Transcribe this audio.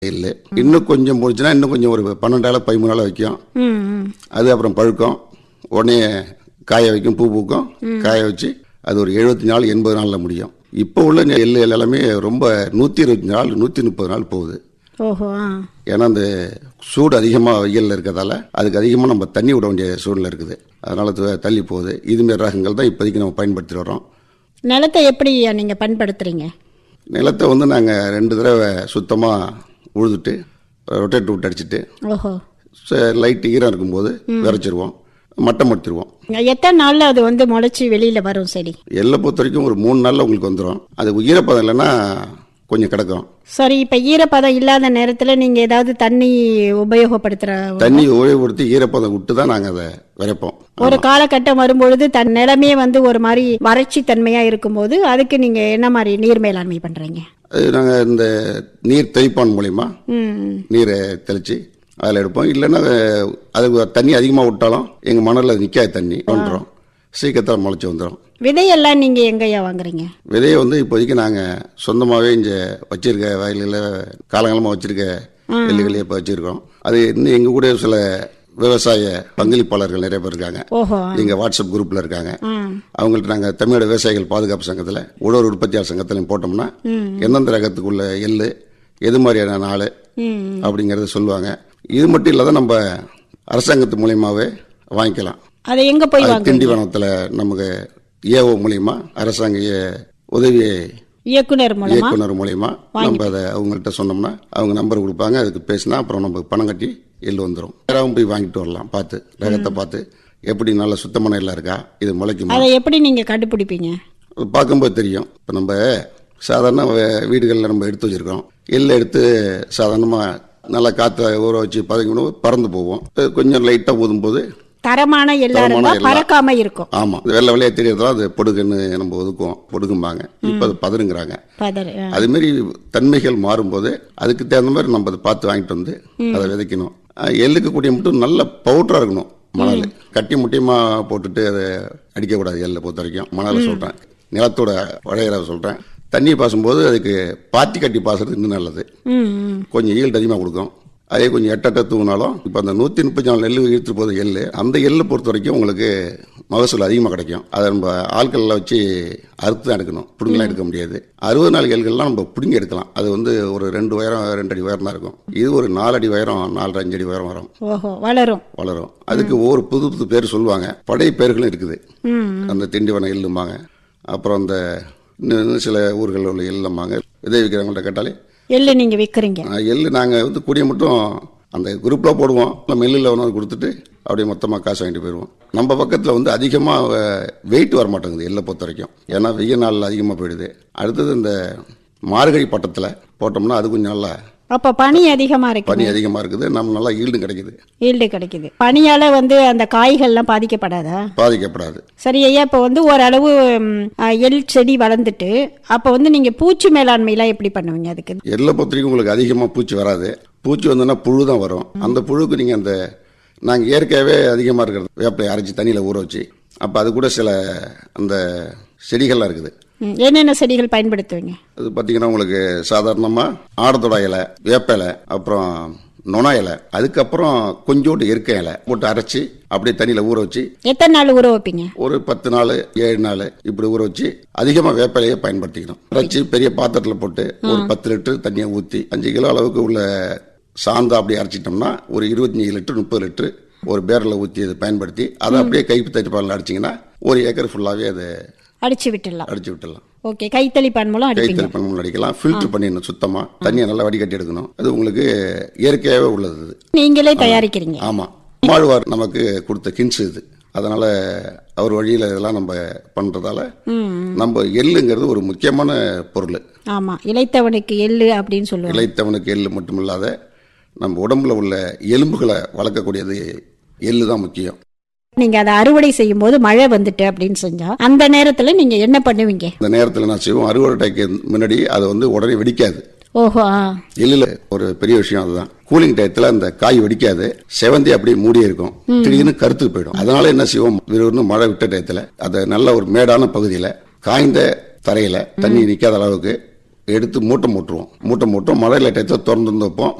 இல்லை இன்னும் கொஞ்சம் முடிச்சுன்னா இன்னும் கொஞ்சம் ஒரு பன்னெண்டால பதிமூணு நாள் வைக்கும் ம் ம் அது அப்புறம் பழுக்கும் உடனே காய வைக்கும் பூ பூக்கும் காய வச்சு அது ஒரு எழுபத்தி நாள் எண்பது நாளில் முடியும் இப்போ உள்ள நெ- எள்ளு எல்லாமே ரொம்ப நூற்றி இருபத்தி நாள் நூற்றி முப்பது நாள் போகுது ஓஹோ ஆ ஏன்னா அந்த சூடு அதிகமாக வெயிலில் இருக்கிறதால அதுக்கு அதிகமாக நம்ம தண்ணி விட வேண்டிய சூழ்நிலை இருக்குது அதனால து- தள்ளி போகுது இதுமாரி ரகங்கள் தான் இப்போதைக்கு நம்ம பயன்படுத்திட்டு வரோம் நிலத்தை எப்படி நீங்க பயன்படுத்துறீங்க நிலத்தை வந்து நாங்கள் ரெண்டு தடவை சுத்தமாக உழுதுட்டு ரொட்டேட் விட்டு அடிச்சுட்டு ஓஹோ லைட் ஈரம் இருக்கும்போது விரைச்சிருவோம் மட்டம் மடுத்திடுவோம் எத்தனை நாள்ல அது வந்து முளைச்சி வெளியில வரும் செடி எல்லை பொறுத்த வரைக்கும் ஒரு மூணு நாளில் உங்களுக்கு வந்துடும் அது ஈரப்பதம் இல்லைன்னா கொஞ்சம் கிடக்கும் சரி இப்ப ஈரப்பதம் இல்லாத நேரத்துல நீங்க ஏதாவது தண்ணி உபயோகப்படுத்துற தண்ணி உபயோகப்படுத்தி ஈரப்பதம் விட்டு தான் நாங்கள் அதை விரைப்போம் ஒரு காலகட்டம் வரும்பொழுது தன் நிலமே வந்து ஒரு மாதிரி வறட்சி தன்மையா இருக்கும்போது அதுக்கு நீங்க என்ன மாதிரி நீர் மேலாண்மை பண்றீங்க அது நாங்கள் இந்த நீர் தெளிப்பான் மூலிமா ம் ம். நீரை தெளித்து அதில் எடுப்போம் இல்லைன்னா அஹ், அதுக்கு தண்ணி அதிகமாக விட்டாலும் எங்கள் மணலில் அது நிற்காது தண்ணி வந்துடும் சீக்கிரத்தில் முளைச்சி வந்துடும் விதையெல்லாம் நீங்க எங்கய்யா வாங்குறீங்க விதையை வந்து இப்போதைக்கு நாங்கள் சொந்தமாகவே இங்கே வச்சிருக்க வயலில் காலங்காலமாக வச்சிருக்க எள்ளுகளே இப்போ வச்சிருக்கோம் அது இன்னும் எங்கள் கூட சில விவசாய பங்களிப்பாளர்கள் நிறைய பேர் இருக்காங்க ஓஹோ எங்கள் வாட்ஸ்அப் குரூப்பில் இருக்காங்க ம் அவங்கள்ட்ட நாங்கள் தமிழோட விவசாயிகள் பாதுகாப்பு சங்கத்தில் உழவர் உற்பத்தியாளர் சங்கத்திலையும் போட்டோம்னா எந்தெந்த ரகத்துக்குள்ள எள்ளு எது மாதிரியான நாள் ம் அப்படிங்கிறத சொல்லுவாங்க இது மட்டும் இல்லாத நம்ம அரசாங்கத்து மூலியமாவே வாங்கிக்கலாம் அதை எங்க போய் அது வாங்க திண்டிவனத்தில் நமக்கு ஏஓ மூலியமா அரசாங்க ஏ- உதவி இயக்குனர் மூலமா இயக்குனர் மூலியமா நம்ம அதை அவங்கள்ட்ட சொன்னோம்னா அவங்க நம்பர் கொடுப்பாங்க அதுக்கு பேசினா அப்புறம் நம்ம பணம் கட்டி எள்ளு வந்துடும் நேராகவும் போய் வாங்கிட்டு வரலாம் பார்த்து ரகத்தை பார்த்து எப்படி நல்ல சுத்தமான எல்லாம் இருக்கா இது முளைக்குமா அதை எப்படி நீங்க கண்டுபிடிப்பீங்க அது பார்க்கும்போது தெரியும் இப்போ நம்ம சாதாரண வே- வீடுகளில் நம்ம எடுத்து வச்சிருக்கோம் எள்ளை எடுத்து சாதாரணமாக நல்லா காற்ற ஊற வச்சு பதக்கணும் பறந்து போவோம் அது கொஞ்சம் லைட்டாக ஊதும்போது தரமான எல்லாம் தரமான இருந்தா எள்ளா. பறக்காம இருக்கும் ஆமாம் வெள்ளை வெள்ளையாக தெரியறதால அது பொடுகுன்னு நம்ம ஒதுக்குவோம் பொடுகும்பாங்க இப்போ அது பதறுங்கிறாங்க பதறு ஆ. அதுமாரி தன்மைகள் மாறும்போது அதுக்கு தகுந்த மாதிரி நம்ம அதை பார்த்து வாங்கிட்டு வந்து அதை விதைக்கணும் அஹ் எள்ளுக்கு கூடிய மட்டும் நல்ல பவுட்டராக இருக்கணும் மணல் கட்டி முட்டியமாக போட்டுட்டு அதை அடிக்கக்கூடாது எள்ளை பொறுத்த வரைக்கும் மணலை சொல்கிறேன் நிலத்தோட வளையற சொல்கிறேன் தண்ணி பாசும்போது அதுக்கு பாத்தி கட்டி பாசுறது இன்னும் நல்லது ம் ம். கொஞ்சம் ஈல்டு அதிகமாக கொடுக்கும் அதே கொஞ்சம் எட்டட்ட தூங்கினாலும் இப்போ அந்த நூற்றி முப்பத்தி நாலு நெல் இழுத்து போகுது எள்ளு அந்த எள்ளை பொறுத்த வரைக்கும் உங்களுக்கு மகசூல் அதிகமாக கிடைக்கும் அதை நம்ம ஆட்களில் வச்சு அறுத்து தான் எடுக்கணும் பிடுங்கலாம் எடுக்க முடியாது அறுபது நாள் எல்கள்லாம் நம்ம பிடுங்கி எடுக்கலாம் அது வந்து ஒரு ரெண்டு உயரம் ரெண்டு அடி உயரம் தான் இருக்கும் இது ஒரு நாலு அடி உயரம் நாலரை அஞ்சு அடி உயரம் வரும் ஓஹோ வளரும் வளரும் அதுக்கு ஒவ்வொரு புது புது பேர் சொல்லுவாங்க படை பேர்களும் இருக்குது ம் அந்த திண்டிவனம் எள்ளும்பாங்க அப்புறம் அந்த இன்னும் இன்னும் சில ஊர்களில் உள்ள எள்ளும்பாங்க விதை விற்கிறவங்கள்ட்ட கேட்டாலே எள்ளு நீங்க விக்கிறீங்க ஆஹ் எள்ளு நாங்கள் வந்து கூடிய மட்டும் அந்த குரூப்பில் போடுவோம் இல்லை மில்லில் வந்து கொடுத்துட்டு அப்படியே மொத்தமாக காசு வாங்கிட்டு போயிடுவோம் நம்ம பக்கத்தில் வந்து அதிகமாக வெயிட் வர மாட்டேங்குது எள்ளை பொறுத்த வரைக்கும் ஏன்னா வெய்ய நாள் அதிகமாக போயிடுது அடுத்தது இந்த மார்கழி பட்டத்தில் போட்டோம்னா அது கொஞ்சம் நல்லா அப்ப பனி அதிகமா இருக்கு பனி அதிகமாக இருக்குது நம்ம நல்லா ஈல்டும் கிடைக்குது ஈல்டு கிடைக்குது பனியால வந்து அந்த காய்கள்லாம் பாதிக்கப்படாதா பாதிக்கப்படாது சரி ஐயா இப்போ வந்து ஓரளவு ம், ஆ, எள் செடி வளர்ந்துட்டு அப்போ வந்து நீங்க பூச்சி மேலாண்மைலாம் எப்படி பண்ணுவீங்க அதுக்கு எள்ளை பொறுத்த வரைக்கும் உங்களுக்கு அதிகமாக பூச்சி வராது பூச்சி வந்தோன்னா புழு தான் வரும் அந்த புழுக்கு நீங்கள் அந்த நாங்கள் இயற்கையாகவே அதிகமாக இருக்கிறது வேப்பிலை அரைச்சி தண்ணியில் ஊற வச்சு அப்போ அது கூட சில அந்த செடிகள்லாம் இருக்குது ம், என்னென்ன செடிகள் பயன்படுத்துவீங்க அது பார்த்தீங்கன்னா உங்களுக்கு சாதாரணமாக ஆடத்தோட இலை வேப்ப இலை அப்புறம் நொண இலை அதுக்கப்புறம் கொஞ்சோண்டு இயற்கை இலை போட்டு அரைச்சி அப்படியே தண்ணியில் ஊற வச்சு எத்தனை நாள் ஊற வைப்பீங்க ஒரு பத்து நாள் ஏழு நாள் இப்படி ஊற வச்சு அதிகமாக வேப்பிலையை பயன்படுத்திக்கணும் அரைச்சி பெரிய பாத்திரத்தில் போட்டு ஒரு பத்து லிட்டர் தண்ணியை ஊற்றி அஞ்சு கிலோ அளவுக்கு உள்ள சாந்தா அப்படியே அரைச்சிட்டோம்னா ஒரு இருபத்தஞ்சி லிட்டர் முப்பது லிட்டர் ஒரு பேரில் ஊற்றி அதை பயன்படுத்தி அதை அப்படியே கைப்பு தட்டி பாலில் அடிச்சிங்கன்னா ஒரு ஏக்கர் ஃபுல்லாகவே அதை அடிச்சு விட்டுடலாம் அடிச்சு விட்டுடலாம் ஓகே கைத்தளிப்பான் மூலம் அடிப்பீங்க கைத்தறி பண்ண அடிக்கலாம் ஃபில்டர் பண்ணிடணும் சுத்தமா தண்ணியை நல்லா வடிகட்டி எடுக்கணும் அது உங்களுக்கு இயற்கையாகவே உள்ளது இது நீங்களே தயாரிக்கிறீங்க ஆமா அம்மாழ்வார் நமக்கு கொடுத்த கின்ஸ் இது அதனால அவர் வழியில இதெல்லாம் நம்ம பண்றதால நம்ம எள்ளுங்கிறது ஒரு முக்கியமான பொருள் ஆமா இளைத்தவனுக்கு எள்ளு அப்படின்னு சொல்லுவாங்க இளைத்தவனுக்கு எள்ளு மட்டும் இல்லாத நம்ம உடம்புல உள்ள எலும்புகளை வளர்க்கக்கூடியது எள்ளு தான் முக்கியம் நீங்க அதை அறுவடை செய்யும் போது மழை வந்துட்டு அப்படின்னு செஞ்சா அந்த நேரத்துல நீங்க என்ன பண்ணுவீங்க இந்த நேரத்தில் நான் செய்வோம் அறுவடைக்கு முன்னாடி அது வந்து உடனே வெடிக்காது ஓஹோ ஆ. எள்ளுல ஒரு பெரிய விஷயம் அதுதான் கூலிங் டயத்துல அந்த காய் வெடிக்காது செவந்தி அப்படியே மூடியே இருக்கும் திடீர்னு கருத்து போயிடும் அதனால என்ன செய்வோம் விறுவிறுன்னு மழை விட்ட டயத்துல அதை நல்ல ஒரு மேடான பகுதியில காய்ந்த தரையில தண்ணி நிக்காத அளவுக்கு எடுத்து மூட்டை மூட்டுருவோம் மூட்டை மூட்டும் மழை டயத்தில் திறந்து வைப்போம்